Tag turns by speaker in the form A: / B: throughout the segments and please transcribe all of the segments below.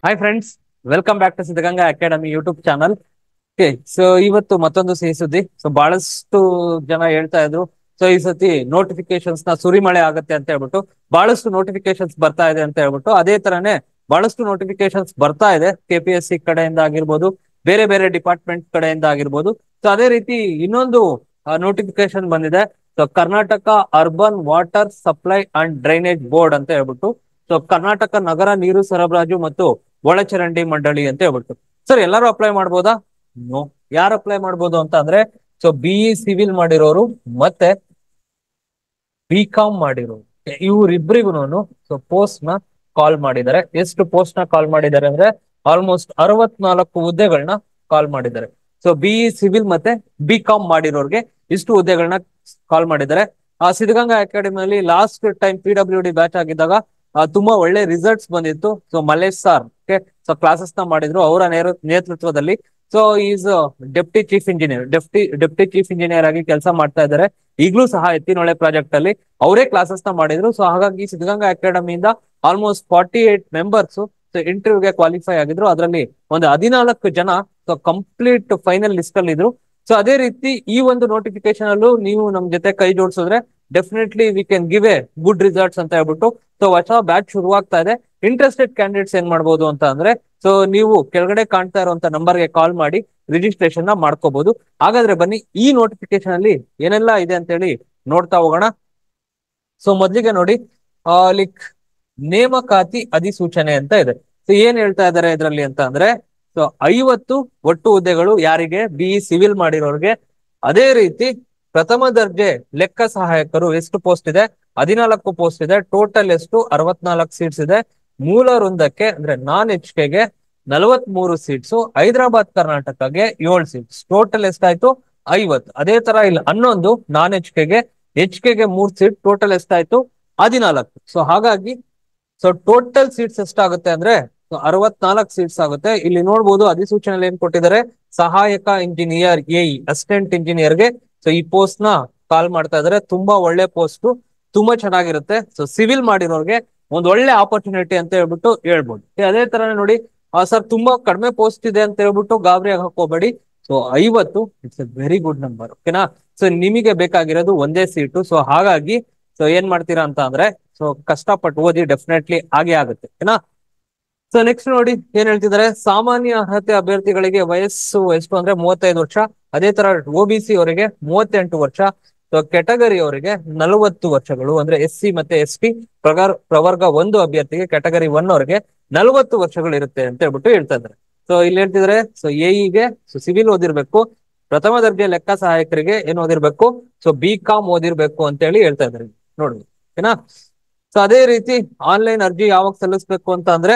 A: hi friends welcome back to Siddaganga academy YouTube channel okay so ಇವತ್ತು ಮತ್ತೊಂದು ಸಿಹಿ ಸುದ್ದಿ ಸೊ ಬಹಳಷ್ಟು ಜನ ಹೇಳ್ತಾ ಇದ್ರು ಸೊ ಈ ಸತಿ ನೋಟಿಫಿಕೇಶನ್ಸ್ ನ ಸುರಿಮಳೆ ಆಗುತ್ತೆ ಅಂತ ಹೇಳ್ಬಿಟ್ಟು ಬಹಳಷ್ಟು ನೋಟಿಫಿಕೇಶನ್ಸ್ ಬರ್ತಾ ಇದೆ ಅಂತ ಹೇಳ್ಬಿಟ್ಟು ಅದೇ ತರನೇ ಬಹಳಷ್ಟು ನೋಟಿಫಿಕೇಶನ್ಸ್ ಬರ್ತಾ ಇದೆ ಕೆ ಪಿ ಎಸ್ ಸಿ ಕಡೆಯಿಂದ ಆಗಿರ್ಬೋದು ಬೇರೆ ಬೇರೆ ಡಿಪಾರ್ಟ್ಮೆಂಟ್ ಕಡೆಯಿಂದ ಆಗಿರ್ಬೋದು ಸೊ ಅದೇ ರೀತಿ ಇನ್ನೊಂದು ನೋಟಿಫಿಕೇಶನ್ ಬಂದಿದೆ so Karnataka urban water supply and drainage board ಅಂತ ಹೇಳ್ಬಿಟ್ಟು ಸೊ ಕರ್ನಾಟಕ ನಗರ ನೀರು ಸರಬರಾಜು ಮತ್ತು ಒಳಚರಂಡಿ ಮಂಡಳಿ ಅಂತ ಹೇಳ್ಬಿಟ್ಟು ಸರ್ ಎಲ್ಲರೂ ಅಪ್ಲೈ ಮಾಡ್ಬೋದಾ ನೋ ಯಾರು ಅಪ್ಲೈ ಮಾಡ್ಬೋದು ಅಂತ ಅಂದ್ರೆ ಸೊ ಬಿಇ ಸಿವಿಲ್ ಮಾಡಿರೋರು ಮತ್ತೆ ಬಿ ಕಾಮ್ ಮಾಡಿರೋರು ಇವ್ರಿಬ್ರಿಗೂ ಸೊ ಪೋಸ್ಟ್ ನ ಕಾಲ್ ಮಾಡಿದ್ದಾರೆ ಎಷ್ಟು ಪೋಸ್ಟ್ ನ ಕಾಲ್ ಮಾಡಿದ್ದಾರೆ ಅಂದ್ರೆ ಆಲ್ಮೋಸ್ಟ್ ಅರವತ್ನಾಲ್ಕು ಹುದ್ದೆಗಳನ್ನ ಕಾಲ್ ಮಾಡಿದ್ದಾರೆ ಸೊ ಬಿಇ ಸಿವಿಲ್ ಮತ್ತೆ ಬಿ ಕಾಮ್ ಮಾಡಿರೋರ್ಗೆ ಇಷ್ಟು ಹುದ್ದೆಗಳನ್ನ ಕಾಲ್ ಮಾಡಿದ್ದಾರೆ ಆ ಸಿದ್ಧಗಂಗಾ ಅಕಾಡೆಮಿಯಲ್ಲಿ last time P W D batch ಆಗಿದ್ದಾಗ ಆ, ತುಂಬಾ ಒಳ್ಳೆ ರಿಸಲ್ಟ್ಸ್ ಬಂದಿತ್ತು so Malesh sir okay so classes ನ ಮಾಡಿದ್ರು ಅವರ ನೇರ- ನೇತೃತ್ವದಲ್ಲಿ so is deputy chief engineer deputy deputy chief engineer ಆಗಿ ಕೆಲಸ ಮಾಡ್ತಾ ಇದ್ದಾರೆ ಈಗಲೂ ಸಹ ಎತ್ತಿನೊಳೆ ಪ್ರಾಜೆಕ್ಟ್ ಅಲ್ಲಿ ಅವರೇ ಕ್ಲಾಸಸ್ ನ ಮಾಡಿದ್ರು ಸೊ ಹಾಗಾಗಿ ಸಿದ್ಧಗಂಗಾ ಅಕಾಡೆಮಿಯಿಂದ almost forty eight members so ಇಂಟರ್ವ್ಯೂಗೆ ಕ್ವಾಲಿಫೈ ಆಗಿದ್ರು ಅದರಲ್ಲಿ ಒಂದು ಹದಿನಾಲ್ಕು ಜನ ಸೊ ಕಂಪ್ಲೀಟ್ ಫೈನಲ್ ಲಿಸ್ಟ್ ಅಲ್ಲಿ ಇದ್ರು ಸೊ ಅದೇ ರೀತಿ ಈ ಒಂದು ನೋಟಿಫಿಕೇಶನ್ ಅಲ್ಲೂ ನೀವು ನಮ್ ಜೊತೆ ಕೈ ಜೋಡಿಸಿದ್ರೆ definitely we can give a good results ಅಂತ ಹೇಳ್ಬಿಟ್ಟು ಸೊ ಹೊಸ ಬ್ಯಾಚ್ ಶುರುವಾಗ್ತಾ ಇದೆ ಇಂಟ್ರೆಸ್ಟೆಡ್ ಕ್ಯಾಂಡಿಡೇಟ್ಸ್ ಏನ್ ಮಾಡ್ಬೋದು ಅಂತ ಅಂದ್ರೆ ಸೊ ನೀವು ಕೆಳಗಡೆ ಕಾಣ್ತಾ ಇರುವಂತ ನಂಬರ್ಗೆ ಕಾಲ್ ಮಾಡಿ ರಿಜಿಸ್ಟ್ರೇಷನ್ ನ ಮಾಡ್ಕೋಬಹುದು ಹಾಗಾದ್ರೆ ಬನ್ನಿ ಈ ನೋಟಿಫಿಕೇಶನ್ ಅಲ್ಲಿ ಏನೆಲ್ಲ ಇದೆ ಅಂತ ಹೇಳಿ ನೋಡ್ತಾ ಹೋಗೋಣ ಸೊ ಮೊದ್ಲಿಗೆ ನೋಡಿ ಲೈಕ್ ನೇಮಕಾತಿ ಅಧಿಸೂಚನೆ ಅಂತ ಇದೆ ಸೊ ಏನ್ ಹೇಳ್ತಾ ಇದ್ದಾರೆ ಇದರಲ್ಲಿ ಅಂತ ಅಂದ್ರೆ ಸೊ ಐವತ್ತು ಒಟ್ಟು ಹುದ್ದೆಗಳು ಯಾರಿಗೆ ಬಿಇ ಸಿವಿಲ್ ಮಾಡಿರೋರಿಗೆ ಅದೇ ರೀತಿ ಪ್ರಥಮ ದರ್ಜೆ ಲೆಕ್ಕ ಸಹಾಯಕರು ಎಷ್ಟು ಪೋಸ್ಟ್ ಇದೆ ಹದಿನಾಲ್ಕು ಪೋಸ್ಟ್ ಇದೆ ಟೋಟಲ್ ಎಷ್ಟು ಅರವತ್ನಾಲ್ಕು ಸೀಟ್ಸ್ ಇದೆ ಮೂಲ ವೃಂದಕ್ಕೆ ಅಂದ್ರೆ ನಾನ್ ಎಚ್ ಕೆಗೆ ನಲವತ್ ಮೂರು ಸೀಟ್ಸ್ ಹೈದರಾಬಾದ್ ಕರ್ನಾಟಕಗೆ ಏಳು ಸೀಟ್ಸ್ ಟೋಟಲ್ ಎಷ್ಟಾಯ್ತು ಐವತ್ತು ಅದೇ ತರ ಇಲ್ಲಿ ಹನ್ನೊಂದು ನಾನ್ ಎಚ್ ಕೆಗೆ ಎಚ್ ಕೆಗೆ ಮೂರ್ ಸೀಟ್ ಟೋಟಲ್ ಎಷ್ಟಾಯ್ತು ಹದಿನಾಲ್ಕು ಸೊ ಹಾಗಾಗಿ ಸೊ ಟೋಟಲ್ ಸೀಟ್ಸ್ ಎಷ್ಟಾಗುತ್ತೆ ಅಂದ್ರೆ ಅರವತ್ನಾಲ್ಕು ಸೀಟ್ಸ್ ಆಗುತ್ತೆ ಇಲ್ಲಿ ನೋಡ್ಬೋದು ಅಧಿಸೂಚನೆಯಲ್ಲಿ ಏನ್ ಕೊಟ್ಟಿದ್ದಾರೆ ಸಹಾಯಕ ಇಂಜಿನಿಯರ್ ಎ ಅಸಿಸ್ಟೆಂಟ್ ಇಂಜಿನಿಯರ್ಗೆ ಸೊ ಈ ಪೋಸ್ಟ್ ನ ಕಾಲ್ ಮಾಡ್ತಾ ಇದಾರೆ ತುಂಬಾ ಒಳ್ಳೆ ಪೋಸ್ಟ್ ತುಂಬಾ ಚೆನ್ನಾಗಿರುತ್ತೆ ಸೊ ಸಿವಿಲ್ ಮಾಡಿರೋರ್ಗೆ ಒಂದ್ ಒಳ್ಳೆ ಆಪರ್ಚುನಿಟಿ ಅಂತ ಹೇಳ್ಬಿಟ್ಟು ಹೇಳ್ಬೋದು ಮತ್ತೆ ಅದೇ ತರ ನೋಡಿ ಸರ್ ತುಂಬಾ ಕಡಿಮೆ ಪೋಸ್ಟ್ ಇದೆ ಅಂತ ಹೇಳ್ಬಿಟ್ಟು ಗಾಬರಿ ಆಗಕ್ ಹೋಗ್ಬೇಡಿ ಸೊ ಐವತ್ತು it's a very good number ಓಕೆನಾ ಸೊ ನಿಮಗೆ ಬೇಕಾಗಿರೋದು ಒಂದೇ ಸೀಟು ಸೊ ಹಾಗಾಗಿ ಸೊ ಏನ್ ಮಾಡ್ತೀರಾ ಅಂತ ಅಂದ್ರೆ ಸೊ ಕಷ್ಟಪಟ್ಟು ಓದಿ ಡೆಫಿನೆಟ್ಲಿ ಆಗೇ ಆಗುತ್ತೆ ಓಕೆನಾ ಸೊ ನೆಕ್ಸ್ಟ್ ನೋಡಿ ಏನ್ ಹೇಳ್ತಿದ್ದಾರೆ ಸಾಮಾನ್ಯ ಅರ್ಹತೆ ಅಭ್ಯರ್ಥಿಗಳಿಗೆ ವಯಸ್ಸು ಎಷ್ಟು ಅಂದ್ರೆ ಮೂವತ್ತೈದು ವರ್ಷ ಅದೇ ತರ ಒ ಬಿ ಸಿ ಅವರಿಗೆ ಮೂವತ್ತೆಂಟು ವರ್ಷ ಸೊ ಕೆಟಗರಿ ಅವರಿಗೆ ನಲವತ್ತು ವರ್ಷಗಳು ಅಂದ್ರೆ ಎಸ್ ಸಿ ಮತ್ತೆ ಎಸ್ ಟಿ ಪ್ರಗಾರ್ ಪ್ರವರ್ಗ ಒಂದು ಅಭ್ಯರ್ಥಿಗೆ ಕೆಟಗರಿ ಒನ್ ಅವರಿಗೆ ನಲವತ್ತು ವರ್ಷಗಳು ಇರುತ್ತೆ ಅಂತ ಹೇಳ್ಬಿಟ್ಟು ಹೇಳ್ತಾ ಇದ್ದಾರೆ ಸೊ ಇಲ್ಲಿ ಹೇಳ್ತಿದ್ದಾರೆ ಸೊ ಎಇಗೆ ಸೊ ಸಿವಿಲ್ ಓದಿರ್ಬೇಕು ಪ್ರಥಮ ದರ್ಜೆ ಲೆಕ್ಕ ಸಹಾಯಕರಿಗೆ ಏನ್ ಓದಿರ್ಬೇಕು ಸೊ ಬಿ ಕಾಮ್ ಓದಿರ್ಬೇಕು ಅಂತ ಹೇಳಿ ಹೇಳ್ತಾ ಇದ್ದಾರೆ ನೋಡ್ರಿ ಓಕೆನಾ ಸೊ ಅದೇ ರೀತಿ ಆನ್ಲೈನ್ ಅರ್ಜಿ ಯಾವಾಗ ಸಲ್ಲಿಸ್ಬೇಕು ಅಂತ ಅಂದ್ರೆ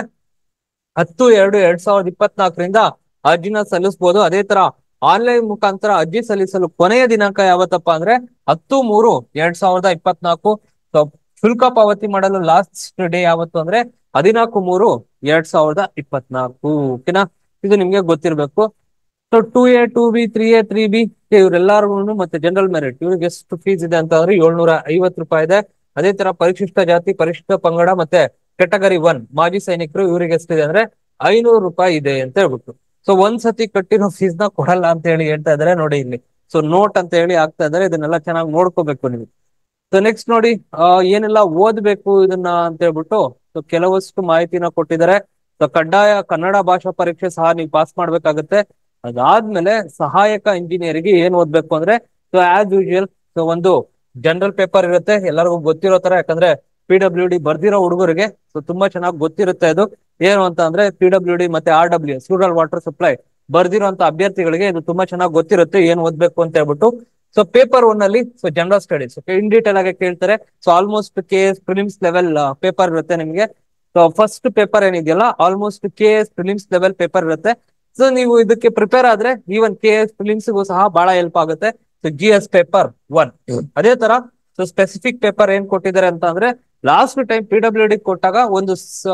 A: ಹತ್ತು ಎರಡು ಎರಡ್ ಸಾವಿರದ ಇಪ್ಪತ್ನಾಲ್ಕರಿಂದ ಅರ್ಜಿನ ಸಲ್ಲಿಸಬಹುದು ಅದೇ ತರ ಆನ್ಲೈನ್ ಮುಖಾಂತರ ಅರ್ಜಿ ಸಲ್ಲಿಸಲು ಕೊನೆಯ ದಿನಾಂಕ ಯಾವತ್ತಪ್ಪ ಅಂದ್ರೆ ಹತ್ತು ಮೂರು ಎರಡ್ ಸಾವಿರದ ಇಪ್ಪತ್ನಾಲ್ಕು ಸೊ ಶುಲ್ಕ ಪಾವತಿ ಮಾಡಲು ಲಾಸ್ಟ್ ಡೇ ಯಾವತ್ತು ಅಂದ್ರೆ ಹದಿನಾಲ್ಕು ಮೂರು ಎರಡ್ ಸಾವಿರದ ಇಪ್ಪತ್ನಾಲ್ಕು ಓಕೆನಾ ಇದು ನಿಮ್ಗೆ ಗೊತ್ತಿರ್ಬೇಕು so two A two B three A three B ಇವ್ರೆಲ್ಲಾರ್ಗು ಮತ್ತೆ ಜನರಲ್ ಮೆರಿಟ್ ಇವ್ರಿಗೆ ಎಷ್ಟು ಫೀಸ್ ಇದೆ ಅಂತ ಅಂದ್ರೆ ಏಳ್ನೂರ ಐವತ್ತು ರೂಪಾಯಿ ಇದೆ ಅದೇ ತರ ಪರಿಶಿಷ್ಟ ಜಾತಿ ಪರಿಶಿಷ್ಟ ಪಂಗಡ ಮತ್ತೆ ಕೆಟಗರಿ ಒನ್ ಮಾಜಿ ಸೈನಿಕರು ಇವ್ರಿಗೆ ಎಷ್ಟಿದೆ ಅಂದ್ರೆ ಐನೂರು ರೂಪಾಯಿ ಇದೆ ಅಂತ ಹೇಳ್ಬಿಟ್ಟು ಸೊ ಒಂದ್ ಸತಿ ಕಟ್ಟಿರೋ ಫೀಸ್ ನ ಕೊಡಲ್ಲ ಅಂತ ಹೇಳಿ ಹೇಳ್ತಾ ಇದಾರೆ ನೋಡಿ ಇಲ್ಲಿ ಸೊ ನೋಟ್ ಅಂತ ಹೇಳಿ ಆಗ್ತಾ ಇದಾರೆ ಇದನ್ನೆಲ್ಲ ಚೆನ್ನಾಗಿ ನೋಡ್ಕೋಬೇಕು ನೀವು ಸೊ ನೆಕ್ಸ್ಟ್ ನೋಡಿ ಆ, ಏನೆಲ್ಲ ಓದ್ಬೇಕು ಇದನ್ನ ಅಂತ ಹೇಳ್ಬಿಟ್ಟು ಸೊ ಕೆಲವಷ್ಟು ಮಾಹಿತಿನ ಕೊಟ್ಟಿದ್ದಾರೆ ಸೊ ಕಡ್ಡಾಯ ಕನ್ನಡ ಭಾಷಾ ಪರೀಕ್ಷೆ ಸಹ ನೀವು ಪಾಸ್ ಮಾಡ್ಬೇಕಾಗತ್ತೆ ಅದಾದ್ಮೇಲೆ ಸಹಾಯಕ ಇಂಜಿನಿಯರ್ಗೆ ಏನ್ ಓದ್ಬೇಕು ಅಂದ್ರೆ ಸೊ ಆಸ್ ಯೂಶುವಲ್ ಸೊ ಒಂದು ಜನರಲ್ ಪೇಪರ್ ಇರುತ್ತೆ ಎಲ್ಲರಿಗೂ ಗೊತ್ತಿರೋ ತರ ಯಾಕಂದ್ರೆ ಪಿ ಡಬ್ಲ್ಯೂ ಡಿ ಬರ್ದಿರೋ ಹುಡುಗರಿಗೆ ಸೊ ತುಂಬಾ ಚೆನ್ನಾಗಿ ಗೊತ್ತಿರುತ್ತೆ ಇದು ಏನು ಅಂತ ಅಂದ್ರೆ ಪಿ ಡಬ್ಲ್ಯೂ ಡಿ ಮತ್ತೆ R W S rural water supply ಬರ್ದಿರೋಂತ ಅಭ್ಯರ್ಥಿಗಳಿಗೆ ಇದು ತುಂಬಾ ಚೆನ್ನಾಗಿ ಗೊತ್ತಿರುತ್ತೆ ಏನ್ ಓದ್ಬೇಕು ಅಂತ ಹೇಳ್ಬಿಟ್ಟು ಸೊ ಪೇಪರ್ ಒನ್ ಅಲ್ಲಿ so general studies in detail ಆಗಿ ಕೇಳ್ತಾರೆ so almost K S prelims level paper ಇರುತ್ತೆ ನಿಮ್ಗೆ ಸೊ ಫಸ್ಟ್ ಪೇಪರ್ ಏನಿದೆಯಲ್ಲ almost K S prelims level paper ಇರುತ್ತೆ ಸೊ ನೀವು ಇದಕ್ಕೆ ಪ್ರಿಪೇರ್ ಆದ್ರೆ ಈವನ್ ಕೆ ಎಸ್ ಪ್ರಿಲಿಮ್ಸ್ಗೂ ಸಹ ಬಹಳ ಹೆಲ್ಪ್ ಆಗುತ್ತೆ so G S paper one ಅದೇ ತರ ಸೊ ಸ್ಪೆಸಿಫಿಕ್ ಪೇಪರ್ ಏನ್ ಕೊಟ್ಟಿದ್ದಾರೆ ಅಂತ ಅಂದ್ರೆ last time P W D ಕೊಟ್ಟಾಗ ಒಂದು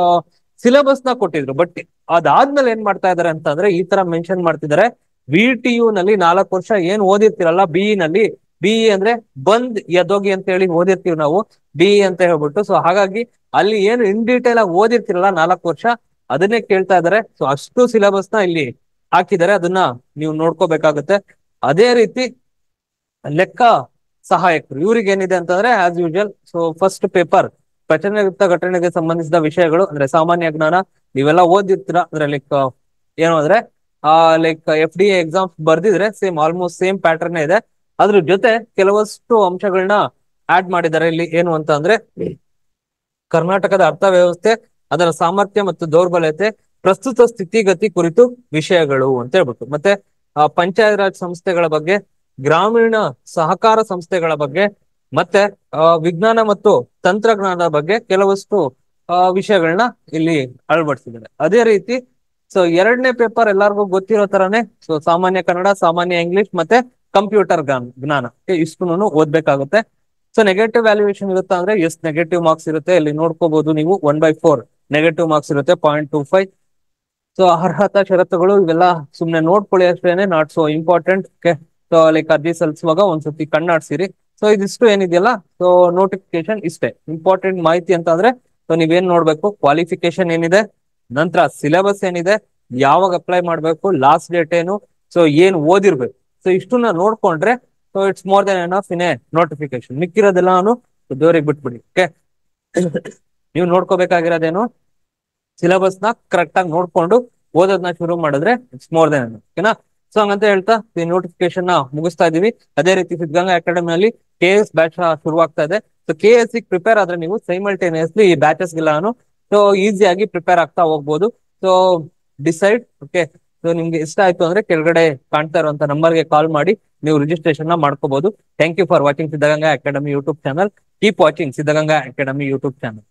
A: ಸಿಲೆಬಸ್ ನ ಕೊಟ್ಟಿದ್ರು ಬಟ್ ಅದಾದ್ಮೇಲೆ ಏನ್ ಮಾಡ್ತಾ ಇದಾರೆ ಅಂತ ಅಂದ್ರೆ ಈ ತರ ಮೆನ್ಷನ್ ಮಾಡ್ತಿದ್ದಾರೆ ವಿ ಟಿ ಯು ನಲ್ಲಿ ನಾಲ್ಕು ವರ್ಷ ಏನ್ ಓದಿರ್ತಿರಲ್ಲ ಬಿಇ ನಲ್ಲಿ ಬಿಇ ಅಂದ್ರೆ ಬಂದ್ ಯದೋಗಿ ಅಂತ ಹೇಳಿ ಓದಿರ್ತೀವಿ ನಾವು ಬಿಇ ಅಂತ ಹೇಳ್ಬಿಟ್ಟು ಸೊ ಹಾಗಾಗಿ ಅಲ್ಲಿ ಏನು ಇನ್ ಡೀಟೇಲ್ ಆಗಿ ಓದಿರ್ತಿರಲ್ಲ ನಾಲ್ಕು ವರ್ಷ ಅದನ್ನೇ ಕೇಳ್ತಾ ಇದಾರೆ ಸೊ ಅಷ್ಟು ಸಿಲೆಬಸ್ ನ ಇಲ್ಲಿ ಹಾಕಿದ್ದಾರೆ ಅದನ್ನ ನೀವು ನೋಡ್ಕೋಬೇಕಾಗುತ್ತೆ ಅದೇ ರೀತಿ ಲೆಕ್ಕ ಸಹಾಯಕರು ಇವ್ರಿಗೆ ಏನಿದೆ ಅಂತಂದ್ರೆ as usual so first paper ಪ್ರಚನೆಯುಕ್ತ ಘಟನೆಗೆ ಸಂಬಂಧಿಸಿದ ವಿಷಯಗಳು ಅಂದ್ರೆ ಸಾಮಾನ್ಯ ಜ್ಞಾನ ನೀವೆಲ್ಲ ಓದಿರ್ತೀರ ಅಂದ್ರೆ ಲೈಕ್ ಏನು ಅಂದ್ರೆ ಆ ಲೈಕ್ ಎಫ್ ಡಿ ಎಕ್ಸಾಮ್ಸ್ ಬರ್ದಿದ್ರೆ ಸೇಮ್ ಆಲ್ಮೋಸ್ಟ್ ಸೇಮ್ ಪ್ಯಾಟರ್ನ್ ಇದೆ ಅದ್ರ ಜೊತೆ ಕೆಲವಷ್ಟು ಅಂಶಗಳನ್ನ ಆಡ್ ಮಾಡಿದ್ದಾರೆ ಇಲ್ಲಿ ಏನು ಅಂತ ಅಂದ್ರೆ ಕರ್ನಾಟಕದ ಅರ್ಥವ್ಯವಸ್ಥೆ ಅದರ ಸಾಮರ್ಥ್ಯ ಮತ್ತು ದೌರ್ಬಲ್ಯತೆ ಪ್ರಸ್ತುತ ಸ್ಥಿತಿಗತಿ ಕುರಿತು ವಿಷಯಗಳು ಅಂತ ಹೇಳ್ಬಿಟ್ಟು ಮತ್ತೆ ಆ, ಪಂಚಾಯತ್ ರಾಜ್ ಸಂಸ್ಥೆಗಳ ಬಗ್ಗೆ ಗ್ರಾಮೀಣ ಸಹಕಾರ ಸಂಸ್ಥೆಗಳ ಬಗ್ಗೆ ಮತ್ತೆ ಆ, ವಿಜ್ಞಾನ ಮತ್ತು ತಂತ್ರಜ್ಞಾನದ ಬಗ್ಗೆ ಕೆಲವಷ್ಟು ಆ, ವಿಷಯಗಳನ್ನ ಇಲ್ಲಿ ಅಳವಡಿಸಿದ್ದಾರೆ ಅದೇ ರೀತಿ ಸೊ ಎರಡನೇ ಪೇಪರ್ ಎಲ್ಲರಿಗೂ ಗೊತ್ತಿರೋ ತರಾನೇ ಸೊ ಸಾಮಾನ್ಯ ಕನ್ನಡ ಸಾಮಾನ್ಯ ಇಂಗ್ಲಿಷ್ ಮತ್ತೆ ಕಂಪ್ಯೂಟರ್ ಜ್ಞಾನ ಜ್ಞಾನ ಇಷ್ಟು ಓದ್ಬೇಕಾಗುತ್ತೆ ಸೊ ನೆಗೆಟಿವ್ ವ್ಯಾಲ್ಯೂಯೇಷನ್ ಇರುತ್ತಾ ಅಂದ್ರೆ ಎಸ್ ನೆಗೆಟಿವ್ ಮಾರ್ಕ್ಸ್ ಇರುತ್ತೆ ಇಲ್ಲಿ ನೋಡ್ಕೋಬಹುದು ನೀವು one by four negative marks ಇರುತ್ತೆ ಪಾಯಿಂಟ್ ಟೂ ಫೈವ್ ಸೊ ಅರ್ಹತಾ ಷರತ್ತುಗಳು ಇವೆಲ್ಲ ಸುಮ್ನೆ ನೋಡ್ಕೊಳ್ಳಿ ಅಷ್ಟೇನೆ not so important so like ಅರ್ಜಿ ಸಲ್ಲಿಸುವಾಗ ಒಂದ್ಸತಿ ಕಣ್ಣಾಡ್ಸಿರಿ ಸೊ ಇದಿಷ್ಟು ಏನಿದೆಯಲ್ಲ ಸೊ ನೋಟಿಫಿಕೇಶನ್ ಇಷ್ಟೇ ಇಂಪಾರ್ಟೆಂಟ್ ಮಾಹಿತಿ ಅಂತ ಅಂದ್ರೆ ಸೊ ನೀವೇನ್ ನೋಡ್ಬೇಕು ಕ್ವಾಲಿಫಿಕೇಶನ್ ಏನಿದೆ ನಂತರ ಸಿಲೆಬಸ್ ಏನಿದೆ ಯಾವಾಗ ಅಪ್ಲೈ ಮಾಡ್ಬೇಕು ಲಾಸ್ಟ್ ಡೇಟ್ ಏನು ಸೊ ಏನ್ ಓದಿರ್ಬೇಕು ಸೊ ಇಷ್ಟನ್ನ ನೋಡ್ಕೊಂಡ್ರೆ so it's more than enough in a notification ಮಿಕ್ಕಿರೋದೆಲ್ಲ ನಾನು ದೇವ್ರಿಗೆ ಬಿಟ್ಬಿಡಿ ಓಕೆ ನೀವು ನೋಡ್ಕೋಬೇಕಾಗಿರೋದೇನು ಸಿಲೆಬಸ್ ನ ಕರೆಕ್ಟ್ ಆಗಿ ನೋಡ್ಕೊಂಡು ಓದೋದನ್ನ ಶುರು ಮಾಡಿದ್ರೆ ಇಟ್ಸ್ ಮೋರ್ ದೆನ್ ಓಕೆನಾ ಸೊ ಹಂಗಂತ ಹೇಳ್ತಾ ಈ ನೋಟಿಫಿಕೇಶನ್ ನ ಮುಗಿಸ್ತಾ ಇದೀವಿ ಅದೇ ರೀತಿ ಸಿದ್ಧಗಂಗಾ ಅಕಾಡೆಮಿಯಲ್ಲಿ ಕೆ ಎಸ್ ಬ್ಯಾಚ್ ಶುರುವಾಗ್ತಾ ಇದೆ ಸೊ ಕೆ ಎಸ್ ಪ್ರಿಪೇರ್ ಆದ್ರೆ ನೀವು ಸೈಮಲ್ಟೇನಿಯಸ್ಲಿ ಈ ಬ್ಯಾಚಸ್ ಗೆಲ್ಲಾನು ಸೊ ಈಸಿಯಾಗಿ ಪ್ರಿಪೇರ್ ಆಗ್ತಾ ಹೋಗ್ಬೋದು ಸೊ ಡಿಸೈಡ್ ಓಕೆ ಸೊ ನಿಮ್ಗೆ ಇಷ್ಟ ಆಯ್ತು ಅಂದ್ರೆ ಕೆಳಗಡೆ ಕಾಣ್ತಾ ಇರುವಂತ ನಂಬರ್ಗೆ ಕಾಲ್ ಮಾಡಿ ನೀವು ರಿಜಿಸ್ಟ್ರೇಷನ್ ನ ಮಾಡ್ಕೋಬಹುದು thank you for watching Siddaganga academy YouTube channel keep watching Siddaganga academy YouTube channel